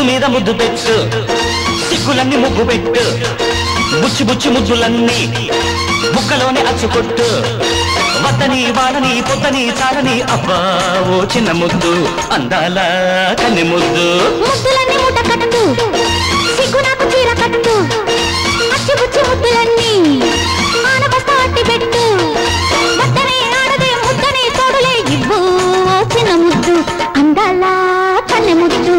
మీద ముద్దు పెట్టు సిగ్గులన్నీ ముగ్గు పెట్టు బుచ్చి బుచ్చి ముద్దులన్నీ బుక్కలోనే అచ్చుకొట్టు వద్దని వాడని పొద్దని చాలని అబ్బా ఓ చిన్న ముద్దు అందాల కన్నె ముద్దు ముద్దులన్నీ మూట కట్టు సిగ్గు నాకు చీర కట్టు అచ్చి బుచ్చి ముద్దులన్నీ ఆనబస్తా అట్టి పెట్టు వద్దనే ఆడదే ముద్దనే తోడులే ఇవ్వు ఓ చిన్న ముద్దు అందాల కన్నె ముద్దు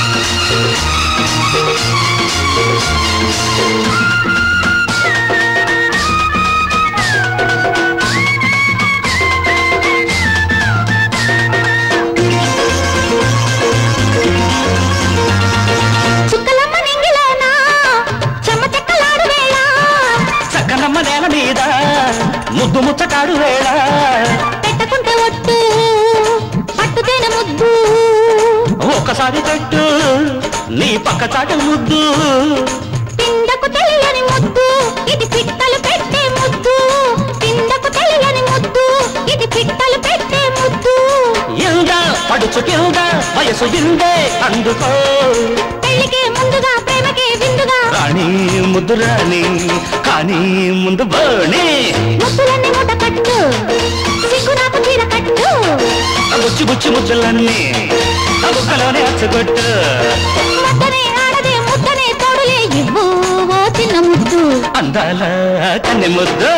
చుక్కలమ్మ నింగిలోన చెమ్మ చెక్కలాడు వేళ చక్కనమ్మ నేల మీద ముద్దు ముచ్చటాడు వేళ పెట్టకుంటే ఒట్టు పట్టుతేన ముద్దు ఒక్కసారి పెట్టు నీ పక్క చాటు ముద్దు పిండకు తెలియని ముద్దు ఇది పిట్టలు పెట్టే ముద్దు పిండకు తెలియని ముద్దు ఇది పిట్టలు పెట్టే ముద్దు ఇందా పడుచు కింద వయసు ఇందే అందుకో పెళ్లికే ముందుగా ప్రేమకే విందుగా రాణి ముద్దు రాణి కానీ ముందు బాణి ముద్దులన్నీ మూట కట్టు సిగ్గు నాకు చీర కట్టు బుచ్చి బుచ్చి ముద్దులన్నీ ఆ బుక్కలోనే అచ్చగొట్టు ముద్దనే ఆడదే ముద్దనే తోడులే ఇవ్వు ఓ చిన్న ముద్దు అందాల కన్నె ముద్దు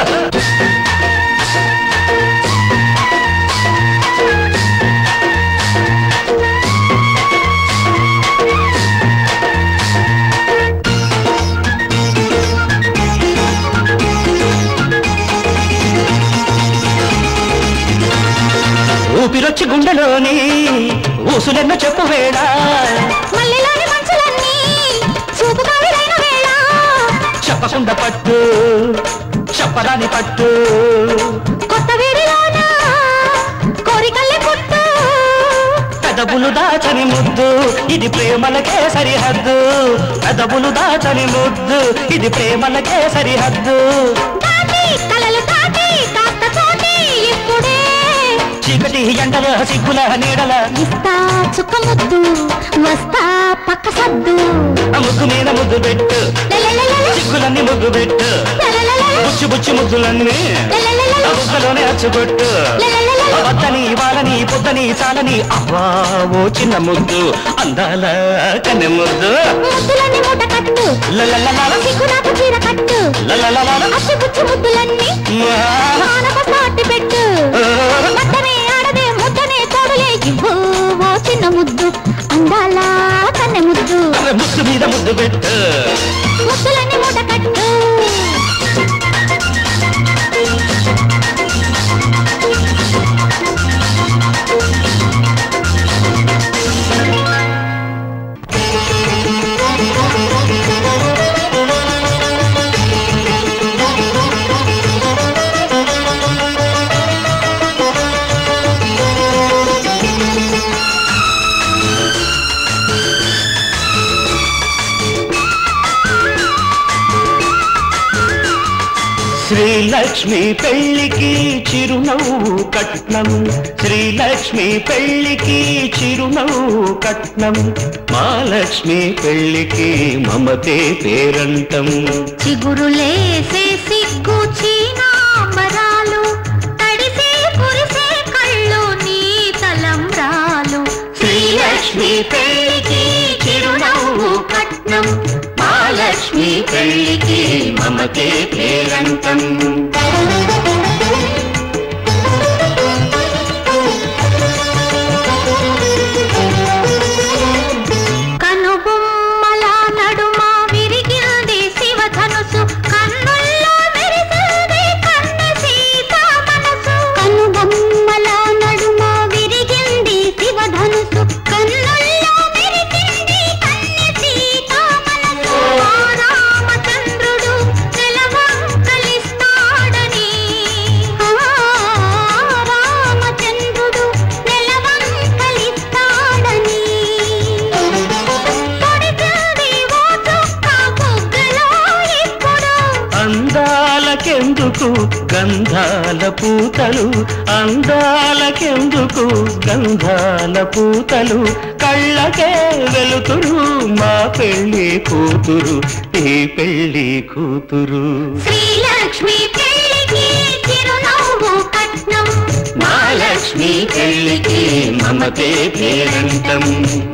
ఊపిరొచ్చి గుండెలోని ఊసులెన్న చెప్పు వేళ మల్లెలోని మంచులన్నీ చూపు కావిరైన వేళ చెప్పకుండా పట్టు చెప్పరాని పట్టు కొత్త వీడిలోన కోరికల్లే పుట్టు పెదవులు దాచని ముద్దు ఇది ప్రేమలకే సరిహద్దు పెదవులు దాచని ముద్దు ఇది ప్రేమలకే సరిహద్దు దాటి కలలు దాటి కాస్త చోటి ఇప్పుడే చీకటి ఎండల సిగ్గుల నీడల ఇస్తా చుక్క ముద్దు వస్తా పక్క సద్దు ఆ ముగ్గు మీద ముద్దు పెట్టు లలలలల, సిగ్గులన్నీ ముగ్గు పెట్టు లలలలల, బుచ్చి బుచ్చి ముద్దులన్నీ లలలలల, ఆ బుక్కలోనే అచ్చుకొట్టు లలలలల. వద్దని వాళ్ళని పొద్దని చాలని అబ్బా ఓ చిన్న ముద్దు అందాల కన్నె ముద్దు ముద్దులన్నీ మూట కట్టు లలలలల, సిగ్గు నాకు చీర కట్టు లలలలల, అచ్చి పుచ్చి ముద్దులన్నీ ఆనబస్తా అట్టి పెట్టు వద్దనే ఆడదే ముద్దనే తోడులే ఇవ్వు ఓ చిన్న ముద్దు అందాల కన్నె ముద్దు అరే ముద్దు మీద ముద్దు పెట్టు ముద్దులన్నీ మూట కట్టు శ్రీలక్ష్మి పెళ్లికి చిరునవ్వు కట్నం శ్రీలక్ష్మి పెళ్లికి చిరునవ్వు కట్నం మహాలక్ష్మి పెళ్లికి మమతే పేరంటం చిగురులేసే సిగ్గు చీనాంబరాలు తడిసే కురిసే కళ్ళు నీ తలంబ్రాలు శ్రీలక్ష్మి పెళ్లికి చిరునవ్వు కట్నం మహాలక్ష్మి పెళ్లికి మమతే పేరంటం కనుబొమ్మల నడుమ విరిగింది శివధనుసు కన్నుల్లో మెరిసింది కన్నె సీత మనసు కనుబొమ్మల నడుమ విరిగింది శివధనుసు కన్నుల్లో మెరిసింది కన్నె సీత మనసు ఆ రామచంద్రుడు నెలవంకలిస్తాడని ఆ రామచంద్రుడు నెలవంకలిస్తాడని పొడిచింది ఓ చుక్క బుగ్గలో ఇప్పుడు అందాలకెందుకు గంధాల అందాల పూతలు అందాలకెందుకు గంధాల పూతలు కళ్ళకే వెలుతురు మా పెళ్ళి కూతురు ఈ పెళ్ళి కూతురు శ్రీలక్ష్మి పెళ్లికి చిరునవ్వు కట్నం మహాలక్ష్మి పెళ్ళికి మమతే పేరంటం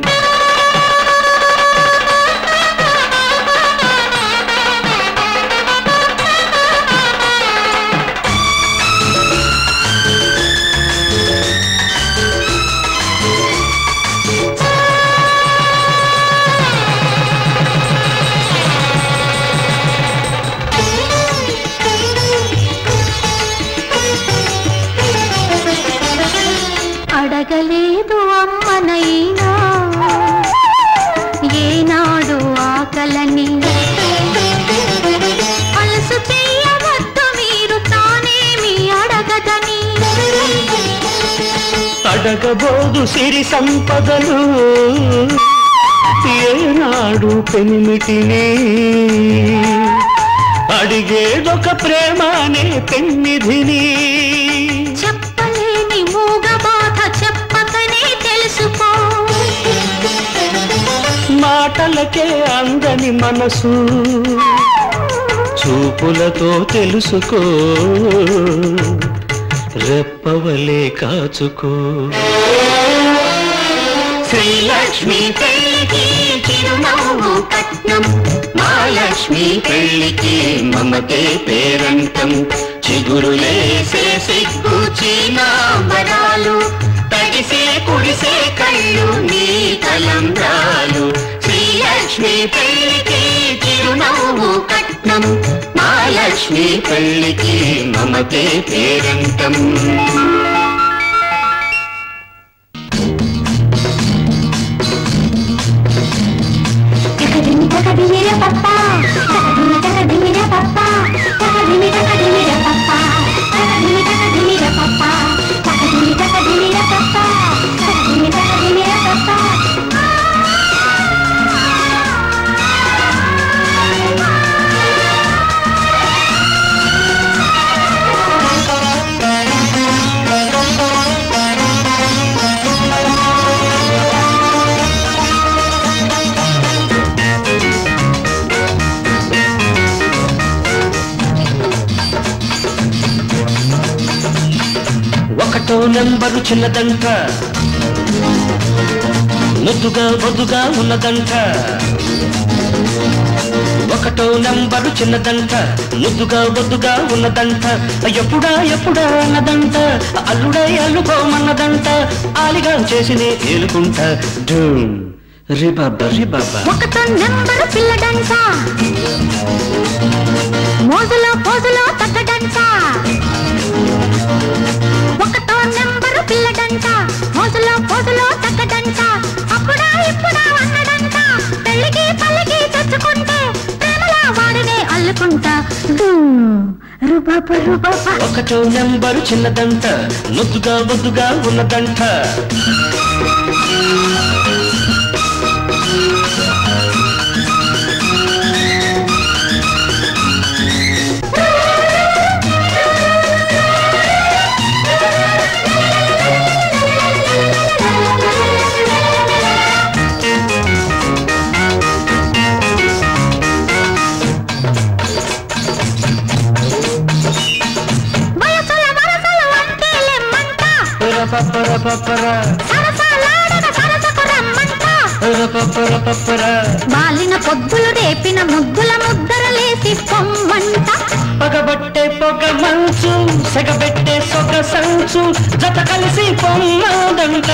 అడగలేదు అమ్మనైనా ఏనాడు ఆకలని అలసు చెయ్యవద్దు మీరు తానేమి అడగదని అడగబోదు సిరి సంపదలు ఏనాడు పెనిమిటిని అడిగేదొక ప్రేమనే పెన్నిధిని చెప్పలేని మూగ బాధ చెప్పకనే తెలుసుకో మాటలకే అందని మనసు చూపులతో తెలుసుకో రెప్పవలే కాచుకో శ్రీలక్ష్మి పెళ్ళికి చిరునవ్వు కట్నం మహాలక్ష్మి పెళ్ళికి మమతే పేరంటం చిగురులేసే సిగ్గు చీనాంబరాలు తడిసే కుడిసే కళ్ళు నీ తలంబ్రాలు శ్రీలక్ష్మి పెళ్ళికి చిరునవ్వు కట్నం మహాలక్ష్మి పెళ్ళికి మమతే పేరంటం తకదిమి తకదిమిర పప్ప తకదిమి తకదిమిర పప్ప తకదిమి తకదిమిర పప్ప తకదిమి తకదిమిర పప్ప తకదిమి తకదిమిర పప్ప తకదిమి తకదిమిర పప్ప ఒకటో నెంబరు చిన్నదంట ముద్దుగా బొద్దుగా ఉన్నదంట ఒకటో నెంబరు చిన్నదంట ముద్దుగా బొద్దుగా ఉన్నదంట ఎప్పుడా ఎప్పుడా అన్నదంట అల్లుడై అల్లుకోమన్నదంట ఆలిగా చేసి ఏలుకుంటా డూమ్ రిబాబా రిబాబా ఒకటో నెంబరు పిల్లడంట మోజులో పోజులో తగ్గడంట ఒకటో నెంబరు పిల్లడంట మోజులో పోజులో తగ్గడంట అప్పుడా ఇప్పుడా అన్నడంట పెళ్ళికి పల్లికి తెచ్చుకుంటే ప్రేమలా వాడినే అల్లుకుంటా రుబాబ రుబాబ ఒకటో నెంబరు చిన్నదంట ముద్దుగా బొద్దుగా ఉన్నదంట వయసుల వరసలు వంటేలెమ్మంట పరపపరపపర, సరసాలాడన సరసకు రమ్మంట పరపపరపపర. బాలిన పొద్దులు రేపిన ముద్దుల ముద్దరలేసి పొమ్మంట పగబట్టే పొగ మంచు సెగబెట్టే సొగ సంచు జత కలిసి పొమ్మదంట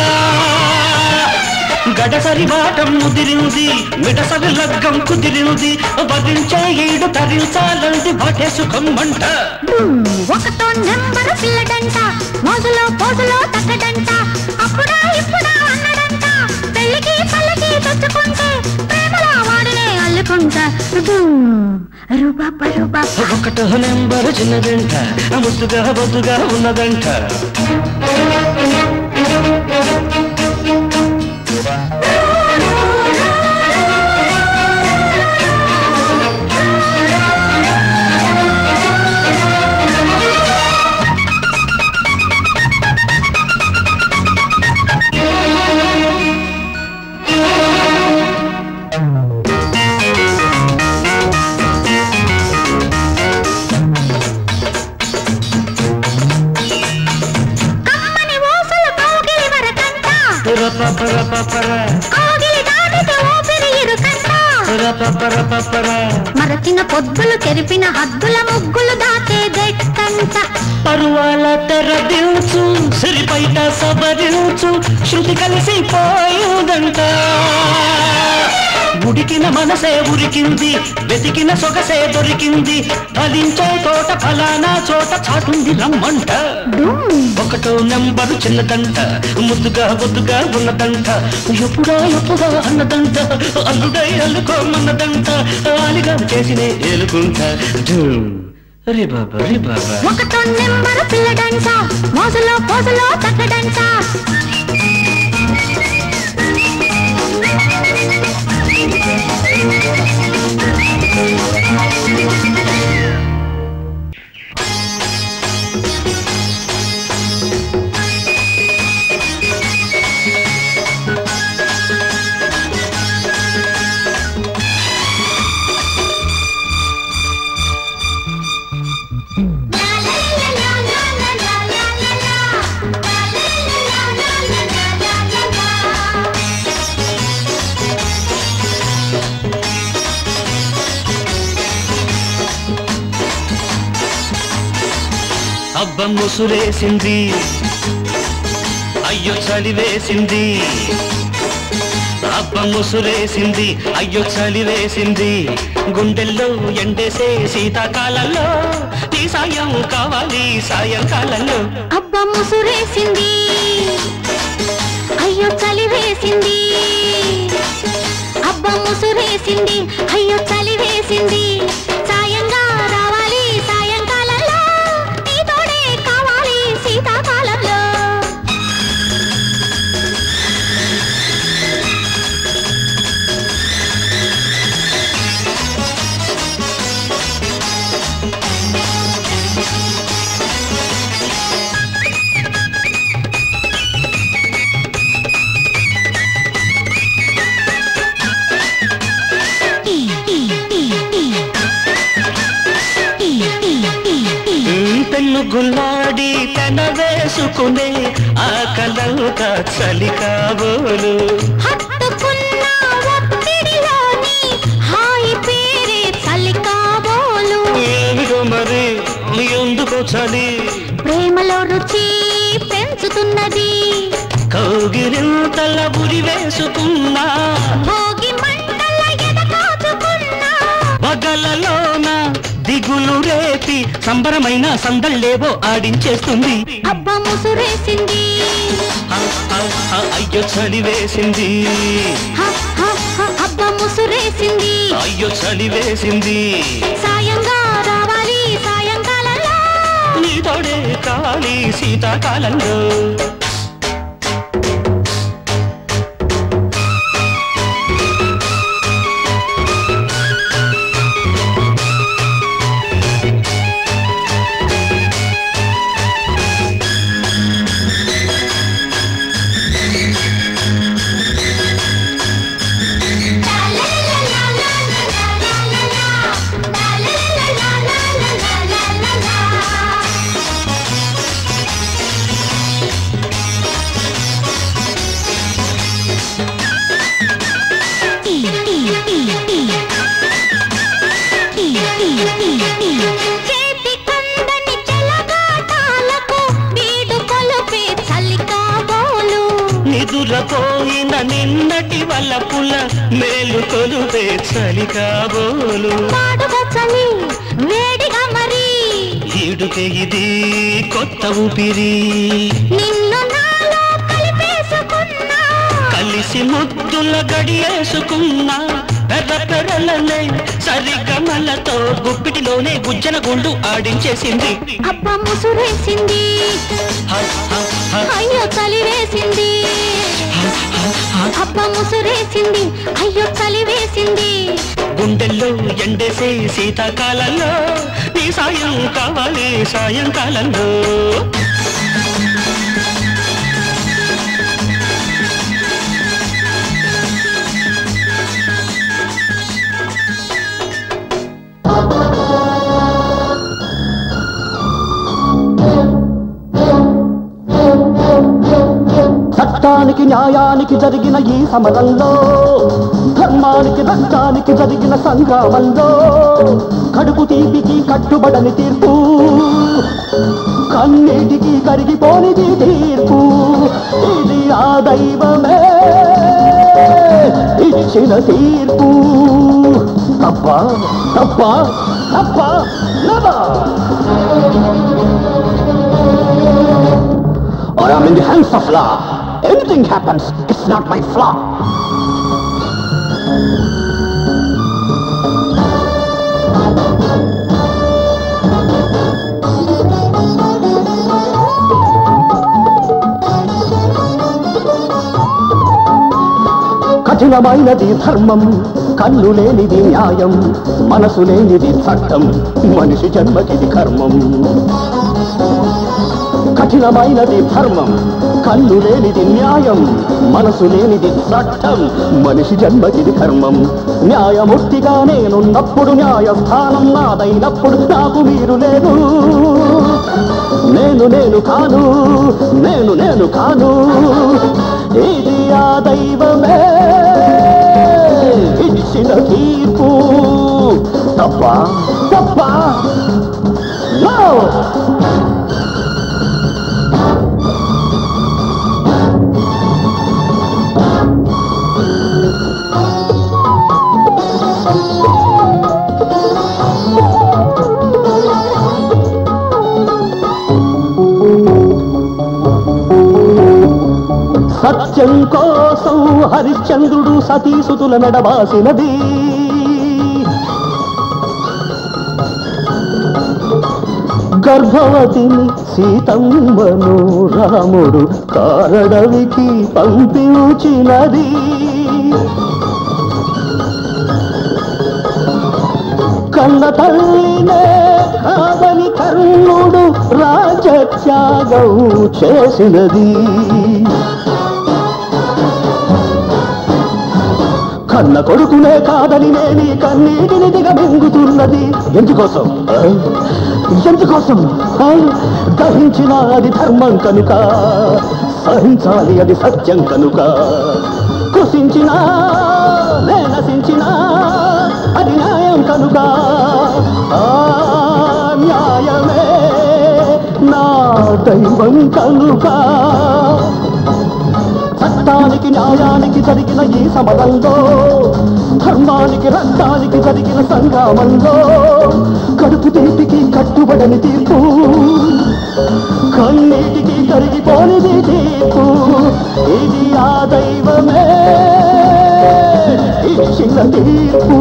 గడసరి బాటం ముదిరింది మిడసరి లగ్గం కుదిరింది వరించే ఈడు తరించాలంది వాటే సుఖమ్మంట డుమ్, ఒకటో నెంబరు పిల్లడంట మోజులో పోజులో తగ్గడంట అప్పుడా ఇప్పుడా అన్నడంట పెళ్ళికి పల్లకి తెచ్చుకుంటే ప్రేమలా వాడినే అల్లుకుంటా డుమ్, రుబాబ రుబాబ ఒకటో నెంబరు చిన్నదంట ముద్దుగా బొద్దుగా ఉన్నదంట పపర కోగిలి దాటితే ఊపిరి ఇరుకంట పపర పపర మరచిన పొద్దులు తెరిపిన హద్దుల ముగ్గులు దాటే గట్టంట పరువాల తెరదించు సిరిపైట సబరించు శృతి కలిసి పోయుదంట ఉడికిన మనసే ఉరికింది వెతికిన సొగసే దొరికింది ఫలించే తోట ఫలానా చోట చాటుంది రమ్మంట ఒకటో నెంబరు చిన్నదంట ముద్దుగా ముద్దుగా ఉన్నదంట ఎప్పుడా ఎప్పుడా అన్నదంట అల్లుడై అల్లుకోమన్నదంట ఆలిగా చేసినే ఏలుకుంటా ధూమ్. రే బాబా రే బాబా ఒకటో నెంబర్ పిల్లడంట మోసలో పోసలో తగ్గడంట అబ్బ ముసురేసింది అయ్యో చలివేసింది అబ్బ ముసురేసింది అయ్యో చలివేసింది గుండెల్లో ఎండేసే శీతాకాలంలో నీ సాయం కావాలి సాయంకాలంలో అబ్బా ముసురేసింది అయ్యో చలి వేసింది అబ్బా ముసురేసింది అయ్యో చలి వేసింది సాయంగా రావాలి సాయంకాలంలో నీ తోడే కావాలి శీతాకాలంలో పెన్ను గుల్లాడి పెన వేసుకునే ఆ కలవుక చలి కాబోలు హత్తుకున్న ఒత్తిడిలోని హాయి పేరే చలి కాబోలు ఏమిటో మరి ఎందుకో చలి ప్రేమలో రుచి పెంచుతున్నది కౌగిరింతల ఉరి వేసుకున్నా భోగి మంటల ఎద కాచుకున్నా పగలలోన దిగులు రేపి సంబరమైన సందళ్ళేవో ఆడించేస్తుంది అబ్బ ముసురేసింది ఆ, ఆ, ఆ, అయ్యో చలి వేసింది హ, హ, హ, అబ్బ ముసురేసింది అయ్యో చలి వేసింది సాయంగా రావాలి సాయంకాలంలో నీతోడే కావాలి శీతాకాలంలో చేతి కందని చెలగాటాలకు బీడు కొలుపే చలి కాబోలు నిదురపోయిన నిన్నటి వల్లపుల మేలు కొలువే చలి కాబోలు పాడుగా చలి వేడిగా మరి ఈడుకే ఇది కొత్త ఊపిరి నిన్ను నాలో కలిపేసుకున్నా కలిసి ముద్దుల గడియేసుకున్నా పెద్ద పెరలనే సరిగమలతో గుప్పిటిలోనే గుజ్జన గుండు ఆడించేసింది అబ్బ ముసురేసింది హ, హ, హ, అయ్యో చలి వేసింది హ, హ, హ. అబ్బ ముసురేసింది అయ్యో చలి వేసింది గుండెల్లో ఎండేసే శీతాకాలంలో నీ సాయం కావాలి సాయంకాలంలో చట్టానికి న్యాయానికి జరిగిన ఈ సమరంలో ధర్మానికి రక్తానికి జరిగిన సంగ్రామంలో కడుపు తీపికి కట్టుబడని తీర్పు కన్నీటికి కరిగిపోనిది తీర్పు ఇది ఆ దైవమే ఇచ్చిన తీర్పు తప్ప తప్ప తప్ప never. I am in the hands of law. Anything happens, it's not my flaw. కఠినమైనది ధర్మం కన్ను లేనిది న్యాయం మనసు లేనిది చట్టం మనిషి జన్మకిది కర్మం కఠినమైనది ధర్మం కన్ను లేనిది న్యాయం మనసు లేనిది చట్టం మనిషి జన్మకిది కర్మం న్యాయమూర్తిగా నేనున్నప్పుడు న్యాయస్థానం నాదైనప్పుడు నాకు మీరు లేరు నేను నేను కాను నేను నేను కాను ఇది ఆ దైవమే ఇచ్చిన తీర్పు తప్ప తప్ప No! సత్యం కోసం హరిశ్చంద్రుడు సతీసుతుల మెడబాసినది గర్భవతిని సీతమ్మను రాముడు కారడవికి పంపించినది కన్న తల్లినే కాదని కర్ణుడు రాజత్యాగం చేసినది కన్న కొడుకునే కాదని నేని కన్నీటిని దిగమింగుతున్నది ఎందుకోసం ఆ? ఎందుకోసం ఆ? దహించిన అది ధర్మం కనుక సహించాలి అది సత్యం కనుక కృషించిన నే నశించిన అది న్యాయం కనుక ఆ న్యాయమే నా దైవం కనుక చట్టానికి న్యాయానికి జరిగిన ఈ సమరంలో ధర్మానికి రక్తానికి జరిగిన సంగ్రామంలో కడుపు తీపికి కట్టుబడని తీర్పు కన్నీటికి కరిగిపోనిది తీర్పు ఇది ఆ దైవమే ఇచ్చిన తీర్పు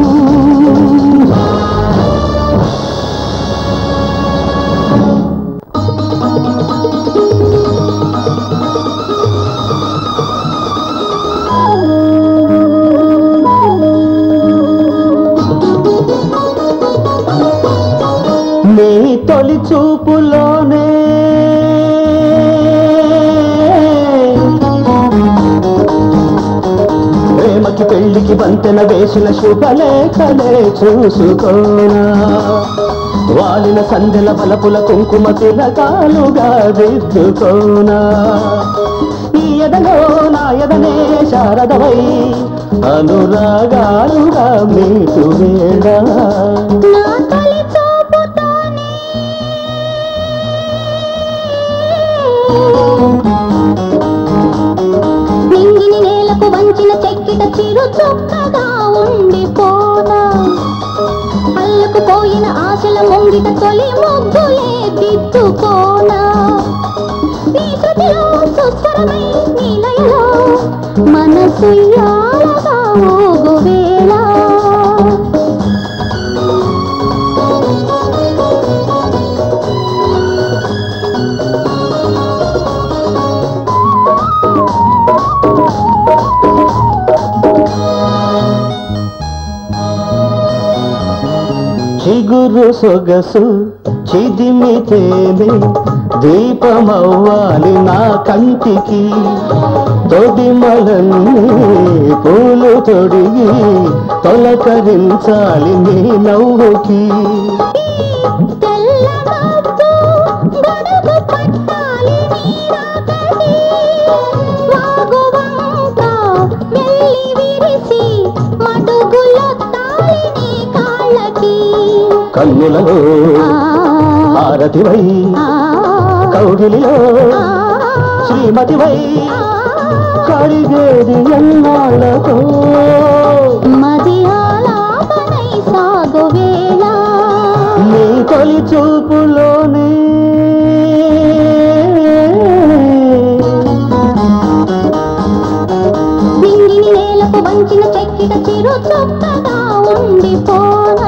నీ తొలి చూపులోనే ప్రేమకి పెళ్లికి వంతెన వేసిన శుభలేఖలే చూసుకోనా వాలిన సందెల బలపుల కుంకుమ తిలకాలుగా దిద్దుకోనా ఈ ఎదలో నా ఎదనే శారదవై అనురాగాలుగా మీకు వేళ నా తొలి చూపుతోనే నింగిని నేలకు వంచిన చెక్కిట చిరు చుక్కగా ఉండిపోనా అల్లకు పోయిన ఆశల ముంగిట తొలి ముగ్గులే దిద్దుకోనా నీ శృతిలో సుస్వరమై నీలయలో మనసు యాలగా ఊగువేళ చిగురు సొగసు చిదిమితేనే దీపమవ్వాలి నా కంటికి తొడిమలన్నీ పూలు తొడిగి తొలకరించాలి నీ నవ్వుకి తెల్లమబ్బు గొడుగు పట్టాలి నీరాకసి వాగువంక కన్నులలో ఆ, హారతివై ఆ, కౌగిలిలో ఆ, శ్రీమతివై కడిగేది ఎన్నాళ్ళతో మది ఆలాపనై సాగు వేళ నీ తొలి చూపులోనే నింగిని నేలకు వంచిన చెక్కిట చిరు చొక్కగా ఉండిపోనా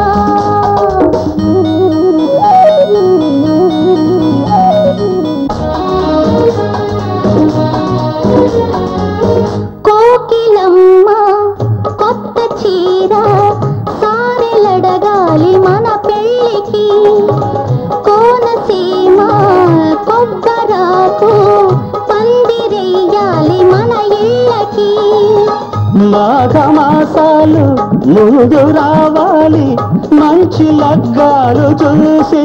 కోకిలమ్మ కొత్త చీర సారెలడగాలి మన పెళ్ళికి కోనసీమ కొబ్బరాకు పందిరెయ్యాలి మన ఇళ్ళకి మాఘమాసాలు ముందు రావాలి మంచి లగ్గాలు చూసి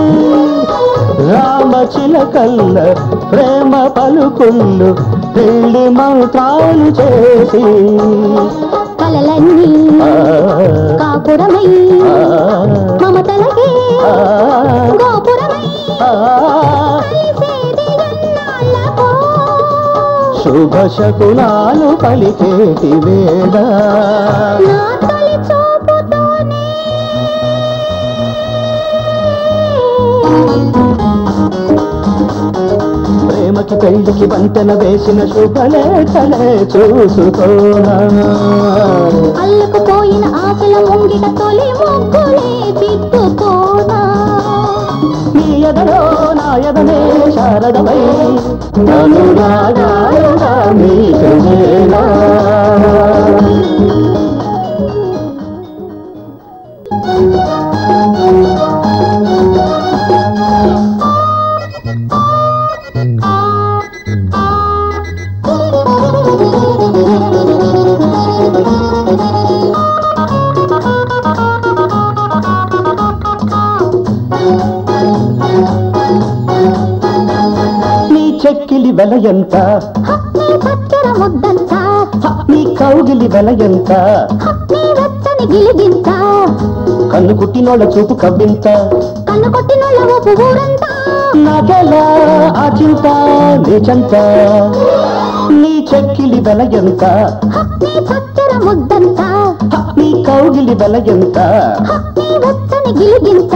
రామచిలకల్ల ప్రేమ పలుకుళ్ళు పెళ్లి మంత్రాలు చేసి కలలన్నీ ఆ, కాపురమై ఆ, మమతలకే ఆ, గోపురమై ఆ. కలిసేది ఎన్నాళ్ళకో. శుభ శకునాలు పలికేటి వేళ నా తొలి చూపుతోనే ప్రేమకి పెళ్లికి వంతెన వేసిన శుభలేఖలే చూసుకోనా అల్లుకుపోయిన ఆశల ముంగిట తొలి ముగ్గులే దిద్దుకోనా నీ ఎదలో నా ఎదనే శారదమై నన్ను నాగాలుగా నీకు వేళ. నీ చెక్కిలి వెల ఎంత నీ చక్కెర ముద్దంత నీ కౌగిలి వెల ఎంత నీ వెచ్చని గిలిగింత కన్ను కుట్టినోళ్ళ చూపు కవ్వింత కన్ను కొట్టినోళ్ళ ఊపు ఊరంతా నాకెలా ఆ చింత నీ చెంత నీ చెక్కిలి వెల ఎంత నీ చక్కెర ముద్దంత నీ కౌగిలి వెల ఎంత నీ వెచ్చని గిలిగింత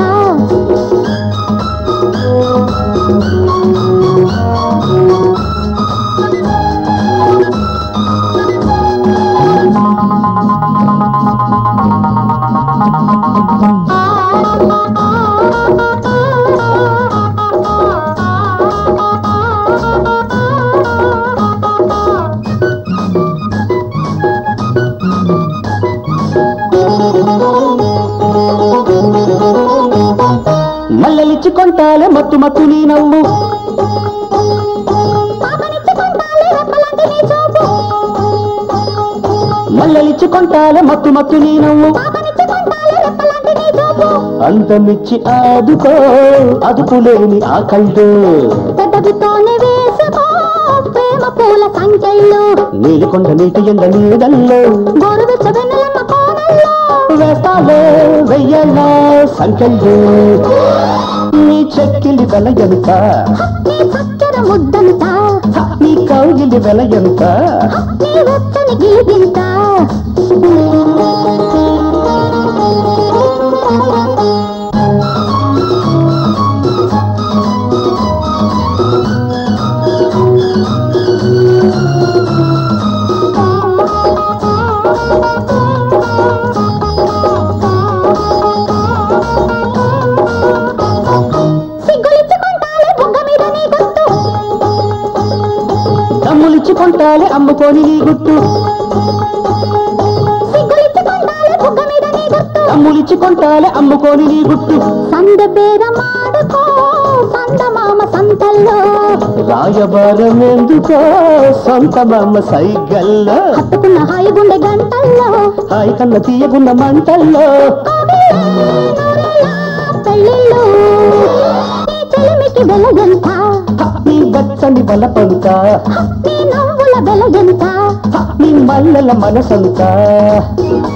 మల్లెలిచ్చి కొంటాలే మత్తు మత్తు నీ నవ్వు పాపనిచ్చుకుంటాలే రెప్పలాంటి నీ చూపు మల్లెలిచ్చి కొంటాలే మత్తు మత్తు నీ నవ్వు పాపనిచ్చుకుంటాలే రెప్పలాంటి నీ చూపు అందమిచ్చి ఆదుకో అదుపులేని ఆ కళ్ళు పెద్దదితోనే వేసుకో ప్రేమ పూల సంఖ్యలు నీలికొండ నీటి ఎండ నీడల్లో గోరువెచ్చ వెన్నెలమ్మ కోనల్లో వేస్తాలే వెయ్యల సంఖ్యలు నీ చెక్కిలి వెల ఎంత నీ చక్కెర ముద్దంత నీ కౌగిలి వెల ఎంత నీ వెచ్చని గిలిగింత సిగ్గులిచ్చుకుంటాలే బుగ్గ మీద నీ గుర్తు తమ్ములిచ్చి కొంటాలే అమ్ముకొని నీ గుట్టు సిగ్గులిచ్చుకుంటాలే బుగ్గ మీద నీ గుర్తు తమ్ములిచ్చి కొంటాలే అమ్ముకొని నీ గుట్టు సంద బేరమాడుకో సంద మామ సంతల్లో రాయబారం ఎందుకో సొంత మామ సైగల్లో హత్తుకున్న హాయి గుండె గంటల్లో హాయి కన్న తీయగున్న మంటల్లో పెళ్ళిళ్ళు నీ చెలిమికి వెల ఎంత నీ బచ్చని బలపంత నీ నవ్వుల వెల ఎంత నీ మల్లెల మనసంతా